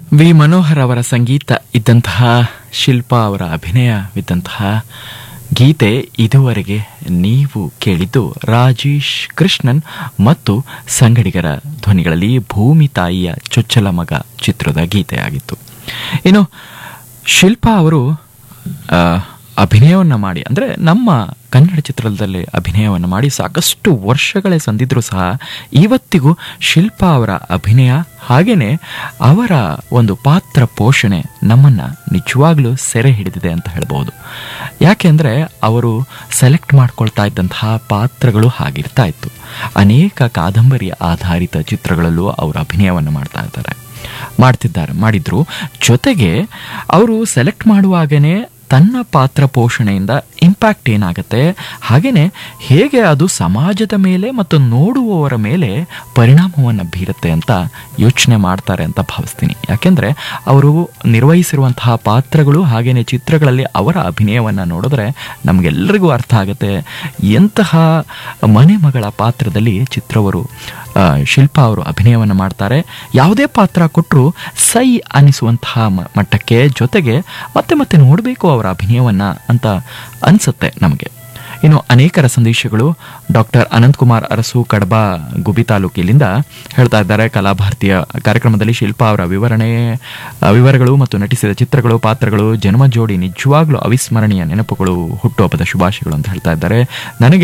V Manohar ಅವರ ಸಂಗೀತ ಇದ್ದಂತಹ ಶಿಲ್ಪಾ ಅವರ ಅಭಿನಯವಿದ್ದಂತಹ ಗೀತೆ ಇದುವರೆಗೆ ನೀವು ಕೇಳಿದ್ದು ರಾಜೇಶ್ ಕೃಷ್ಣನ್ ಮತ್ತು ಸಂಗಡಿಗರ ಧ್ವನಿಗಳಲ್ಲಿ ಭೂಮಿ ತಾಯಿಯ ಚೊಚ್ಚಲ ಮಗ ಚಿತ್ರದ ಗೀತೆಯಾಗಿತ್ತು ಇನ್ನು ಶಿಲ್ಪಾ ಅವರು ಆ, ಅಭಿನಯವನ್ನ ಮಾಡಿ ಅಂದರೆ ನಮ್ಮ ಕನ್ನಡ ಚಿತ್ರದಲ್ಲಿ ಅಭಿನಯವನ್ನು ಮಾಡಿ ಸಾಕಷ್ಟು ವರ್ಷಗಳೇ ಸಂದಿದ್ರು ಸಹ ಇವತ್ತಿಗೂ ಶಿಲ್ಪಾ ಅವರ ಅಭಿನಯ ಹಾಗೇನೆ ಅವರ ಒಂದು ಪಾತ್ರ ಪೋಷಣೆ ನಮ್ಮನ್ನ ನಿಜವಾಗ್ಲೂ ಸೆರೆ ಹಿಡಿದಿದೆ ಅಂತ ಹೇಳ್ಬೋದು ಯಾಕೆಂದ್ರೆ ಅವರು ಸೆಲೆಕ್ಟ್ ಮಾಡ್ಕೊಳ್ತಾ ಇದ್ದಂತಹ ಪಾತ್ರಗಳು ಹಾಗಿರ್ತಾ ಇತ್ತು ಅನೇಕ ಕಾದಂಬರಿ ಆಧಾರಿತ ಚಿತ್ರಗಳಲ್ಲೂ ಅವರು ಅಭಿನಯವನ್ನು ಮಾಡ್ತಾ ಇದ್ದಾರೆ ಮಾಡ್ತಿದ್ದಾರೆ ಮಾಡಿದ್ರು ಜೊತೆಗೆ ಅವರು ಸೆಲೆಕ್ಟ್ ಮಾಡುವಾಗನೇ ತನ್ನ ಪಾತ್ರ ಪೋಷಣೆಯಿಂದ ಇಂಪ್ಯಾಕ್ಟ್ ಏನಾಗುತ್ತೆ ಹಾಗೇನೆ ಹೇಗೆ ಅದು ಸಮಾಜದ ಮೇಲೆ ಮತ್ತು ನೋಡುವವರ ಮೇಲೆ ಪರಿಣಾಮವನ್ನು ಬೀರುತ್ತೆ ಅಂತ ಯೋಚನೆ ಮಾಡ್ತಾರೆ ಅಂತ ಭಾವಿಸ್ತೀನಿ ಯಾಕೆಂದ್ರೆ ಅವರು ನಿರ್ವಹಿಸಿರುವಂತಹ ಪಾತ್ರಗಳು ಹಾಗೇನೆ ಚಿತ್ರಗಳಲ್ಲಿ ಅವರ ಅಭಿನಯವನ್ನು ನೋಡಿದ್ರೆ ನಮಗೆಲ್ಲರಿಗೂ ಅರ್ಥ ಆಗುತ್ತೆ ಎಂತಹ ಮನೆ ಮಗಳ ಪಾತ್ರದಲ್ಲಿ ಚಿತ್ರವರು ಆ, ಶಿಲ್ಪಾ ಅವರು ಅಭಿನಯವನ್ನು ಮಾಡ್ತಾರೆ ಯಾವುದೇ ಪಾತ್ರ ಕೊಟ್ಟರು ಸೈ ಅನಿಸುವಂತಹ ಮ- ಮಟ್ಟಕ್ಕೆ ಜೊತೆಗೆ ಮತ್ತೆ ಮತ್ತೆ ನೋಡಬೇಕು ಅವರ ಅಭಿನಯವನ್ನ ಅಂತ ಅನ್ಸುತ್ತೆ ನಮಗೆ ಇನ್ನು ಅನೇಕರ ಸಂದೇಶಗಳು ಡಾಕ್ಟರ್ ಅನಂತಕುಮಾರ್ ಅರಸು ಕಡಬ ಗುಬಿ ತಾಲೂಕಿನಿಂದ ಹೇಳ್ತಾ ಇದ್ದಾರೆ ಕಲಾಭಾರತಿಯ ಕಾರ್ಯಕ್ರಮದಲ್ಲಿ ಶಿಲ್ಪಾ ಅವರ ವಿವರಣೆ ಆ, ವಿವರಗಳು ಮತ್ತು ನಟಿಸಿದ ಚಿತ್ರಗಳು ಪಾತ್ರಗಳು ಜನ್ಮ ಜೋಡಿ ನಿಜವಾಗ್ಲೂ ಅವಿಸ್ಮರಣೀಯ ನೆನಪುಗಳು ಹುಟ್ಟುಹಬ್ಬದ ಶುಭಾಶಯಗಳು ಅಂತ ಹೇಳ್ತಾ ಇದ್ದಾರೆ ನನಗೆ